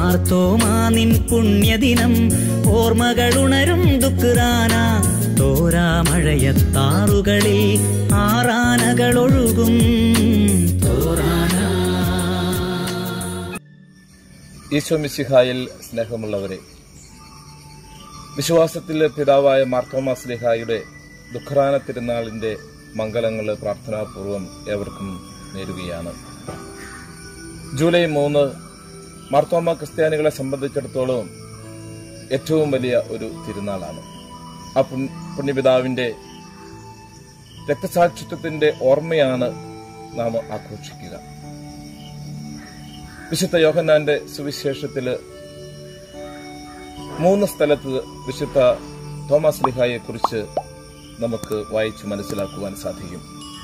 മാർത്തോമാ നിൻ പുണ്യദിനം ഓർമ്മകളുണരും ദുഃഖാന തോരാമഴയത്താറുകളിൽ ആറാനകളൊഴുകും തോറാന ഈശോ മിശിഹായിൽ സ്നേഹമുള്ളവരെ വിശ്വാസത്തിലെ പിതാവായ മാർത്തോമാ സ്ലിഹായുടെ ദുഃഖറാന തിരുനാളിന്റെ മംഗളങ്ങൾ പ്രാർത്ഥനാപൂർവം ഏവർക്കും നേരുകയാണ് ജൂലൈ മൂന്ന് മാർത്തോമ ക്രിസ്ത്യാനികളെ സംബന്ധിച്ചിടത്തോളം ഏറ്റവും വലിയ ഒരു തിരുനാളാണ് ആ പുണ്യ- പുണ്യപിതാവിന്റെ രക്തസാക്ഷിത്വത്തിന്റെ ഓർമ്മയാണ് നാം ആഘോഷിക്കുക വിശുദ്ധ യോഹന്നാന്റെ സുവിശേഷത്തില് മൂന്ന് സ്ഥലത്ത് വിശുദ്ധ തോമസ് ലിഹായെ കുറിച്ച് നമുക്ക് വായിച്ച് മനസ്സിലാക്കുവാൻ സാധിക്കും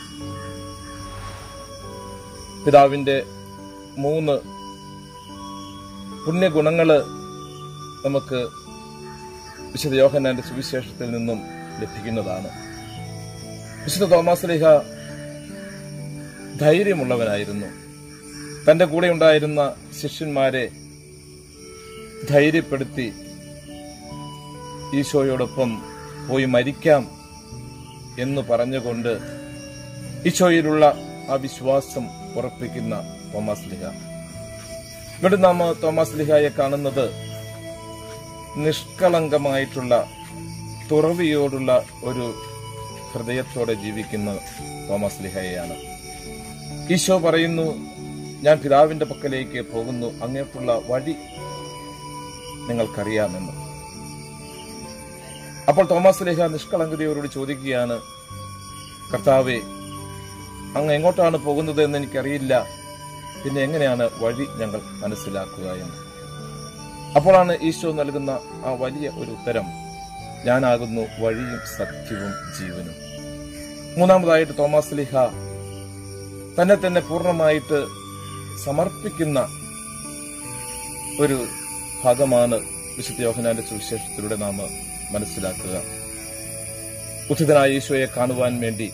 പിതാവിന്റെ മൂന്ന് പുണ്യഗുണങ്ങള് നമുക്ക് വിശുദ്ധ യോഹന്നാന്റെ സുവിശേഷത്തിൽ നിന്നും ലഭിക്കുന്നതാണ് വിശുദ്ധ തോമസ് ലിഹ ധൈര്യമുള്ളവനായിരുന്നു തന്റെ കൂടെ ഉണ്ടായിരുന്ന ശിഷ്യന്മാരെ ധൈര്യപ്പെടുത്തി ഈശോയോടൊപ്പം പോയി മരിക്കാം എന്ന് പറഞ്ഞുകൊണ്ട് ഈശോയിലുള്ള ആ വിശ്വാസം ഉറപ്പിക്കുന്ന തോമസ് ലിഹ ഇവിടെ നാം തോമസ് ലിഹയെ കാണുന്നത് നിഷ്കളങ്കമായിട്ടുള്ള തുറവിയോടുള്ള ഒരു ഹൃദയത്തോടെ ജീവിക്കുന്ന തോമസ് ലിഹയെയാണ് ഈശോ പറയുന്നു ഞാൻ പിതാവിന്റെ പക്കലേക്ക് പോകുന്നു അങ്ങേക്കുള്ള വഴി നിങ്ങൾക്കറിയാമെന്ന് അപ്പോൾ തോമസ് ലേഖ നിഷ്കളങ്കതയോട് ചോദിക്കുകയാണ് കർത്താവെ അങ്ങ് എങ്ങോട്ടാണ് പോകുന്നത് എന്ന് എനിക്കറിയില്ല പിന്നെ എങ്ങനെയാണ് വഴി ഞങ്ങൾ മനസ്സിലാക്കുക എന്ന് അപ്പോഴാണ് ഈശോ നൽകുന്ന ആ വലിയ ഒരു ഉത്തരം ഞാനാകുന്നു വഴിയും സത്യവും ജീവനും മൂന്നാമതായിട്ട് തോമസ് ലിഹ തന്നെ തന്നെ പൂർണ്ണമായിട്ട് സമർപ്പിക്കുന്ന ഒരു ഭാഗമാണ് വിശുദ്ധ യോഹനാന്റെ സുവിശേഷത്തിലൂടെ നാം മനസ്സിലാക്കുക ഉചിതനായ ഈശോയെ കാണുവാൻ വേണ്ടി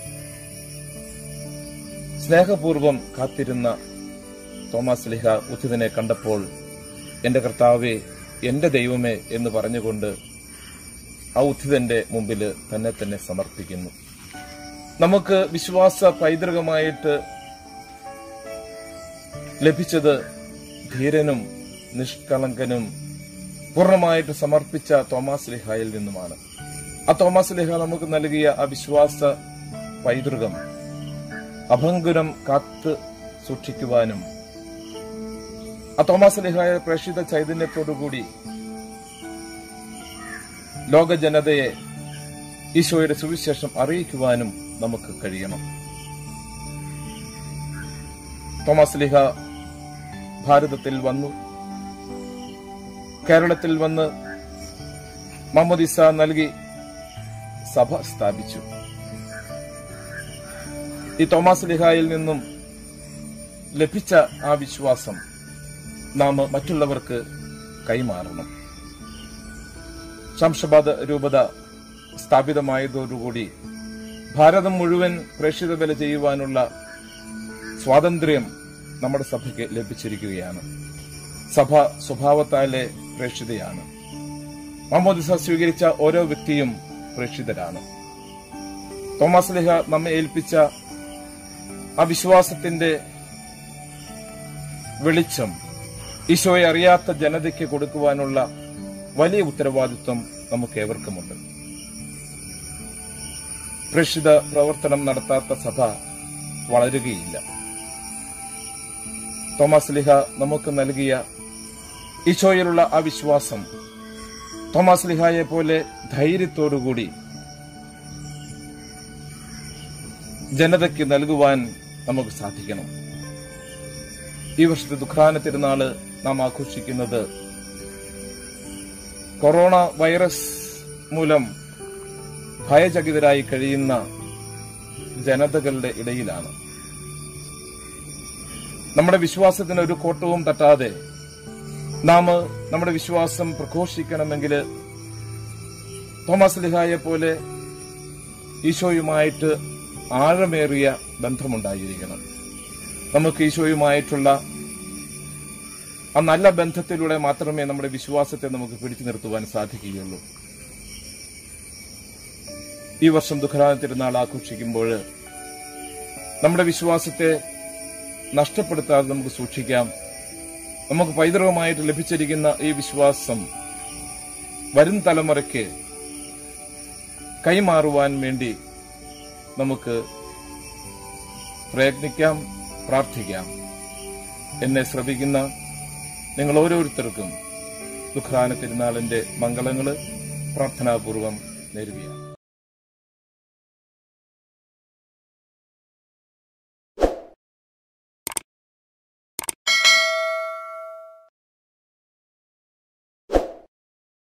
സ്നേഹപൂർവം കാത്തിരുന്ന തോമസ് ലിഹ ഉചിതനെ കണ്ടപ്പോൾ എന്റെ കർത്താവെ എന്റെ ദൈവമേ എന്ന് പറഞ്ഞുകൊണ്ട് ആ ഉദ്ധിതന്റെ മുമ്പിൽ തന്നെ തന്നെ സമർപ്പിക്കുന്നു നമുക്ക് വിശ്വാസ പൈതൃകമായിട്ട് ലഭിച്ചത് ധീരനും നിഷ്കളങ്കനും പൂർണ്ണമായിട്ട് സമർപ്പിച്ച തോമസ് ലിഹായിൽ നിന്നുമാണ് ആ തോമസ് ലിഹ നമുക്ക് നൽകിയ ആ വിശ്വാസ പൈതൃകം അഭംഗുരം കാത്ത് സൂക്ഷിക്കുവാനും ആ തോമസ് ലിഹായ പ്രേക്ഷിത ചൈതന്യത്തോടുകൂടി ലോക ജനതയെ ഈശോയുടെ സുവിശേഷം അറിയിക്കുവാനും നമുക്ക് കഴിയണം തോമസ് ലിഹ ഭാരതത്തിൽ വന്നു കേരളത്തിൽ വന്ന് മമ്മദിസ നൽകി സഭ സ്ഥാപിച്ചു ഈ തോമസ് ലിഹായിൽ നിന്നും ലഭിച്ച ആ വിശ്വാസം നാം മറ്റുള്ളവർക്ക് കൈമാറണം ശംഷബാദ് രൂപത സ്ഥാപിതമായതോടുകൂടി ഭാരതം മുഴുവൻ പ്രേക്ഷിത വില ചെയ്യുവാനുള്ള സ്വാതന്ത്ര്യം നമ്മുടെ സഭയ്ക്ക് ലഭിച്ചിരിക്കുകയാണ് സഭ സ്വഭാവത്താലെ പ്രേക്ഷിതയാണ് മാമോദിസ സ്വീകരിച്ച ഓരോ വ്യക്തിയും പ്രേക്ഷിതരാണ് തോമസ് ലിഹ നമ്മെ ഏൽപ്പിച്ച ആ വിശ്വാസത്തിന്റെ വെളിച്ചം ഈശോയെ അറിയാത്ത ജനതയ്ക്ക് കൊടുക്കുവാനുള്ള വലിയ ഉത്തരവാദിത്വം നമുക്ക് ഏവർക്കുമുണ്ട് പ്രേക്ഷിത പ്രവർത്തനം നടത്താത്ത സഭ വളരുകയില്ല തോമസ് ലിഹ നമുക്ക് നൽകിയ ഈശോയിലുള്ള ആ വിശ്വാസം തോമസ് ലിഹായെ പോലെ ധൈര്യത്തോടുകൂടി ജനതയ്ക്ക് നൽകുവാൻ നമുക്ക് സാധിക്കണം ഈ വർഷത്തെ ദുഃഖാന തിരുനാള് നാം ആഘോഷിക്കുന്നത് കൊറോണ വൈറസ് മൂലം ഭയചകിതരായി കഴിയുന്ന ജനതകളുടെ ഇടയിലാണ് നമ്മുടെ വിശ്വാസത്തിന് ഒരു കോട്ടവും തട്ടാതെ നാം നമ്മുടെ വിശ്വാസം പ്രഘോഷിക്കണമെങ്കിൽ തോമസ് ലിഹായെ പോലെ ഈശോയുമായിട്ട് ആഴമേറിയ ബന്ധമുണ്ടായിരിക്കണം നമുക്ക് ഈശോയുമായിട്ടുള്ള ആ നല്ല ബന്ധത്തിലൂടെ മാത്രമേ നമ്മുടെ വിശ്വാസത്തെ നമുക്ക് പിടിച്ചു നിർത്തുവാൻ സാധിക്കുകയുള്ളൂ ഈ വർഷം ദുഃഖരാന തിരുനാൾ ആഘോഷിക്കുമ്പോൾ നമ്മുടെ വിശ്വാസത്തെ നഷ്ടപ്പെടുത്താതെ നമുക്ക് സൂക്ഷിക്കാം നമുക്ക് പൈതൃകമായിട്ട് ലഭിച്ചിരിക്കുന്ന ഈ വിശ്വാസം വരും തലമുറയ്ക്ക് കൈമാറുവാൻ വേണ്ടി നമുക്ക് പ്രയത്നിക്കാം പ്രാർത്ഥിക്കാം എന്നെ ശ്രദ്ധിക്കുന്ന നിങ്ങൾ ഓരോരുത്തർക്കും ദുഃഖാന തിരുനാളിന്റെ മംഗളങ്ങള് പ്രാർത്ഥനാപൂർവം നേരുകയാണ്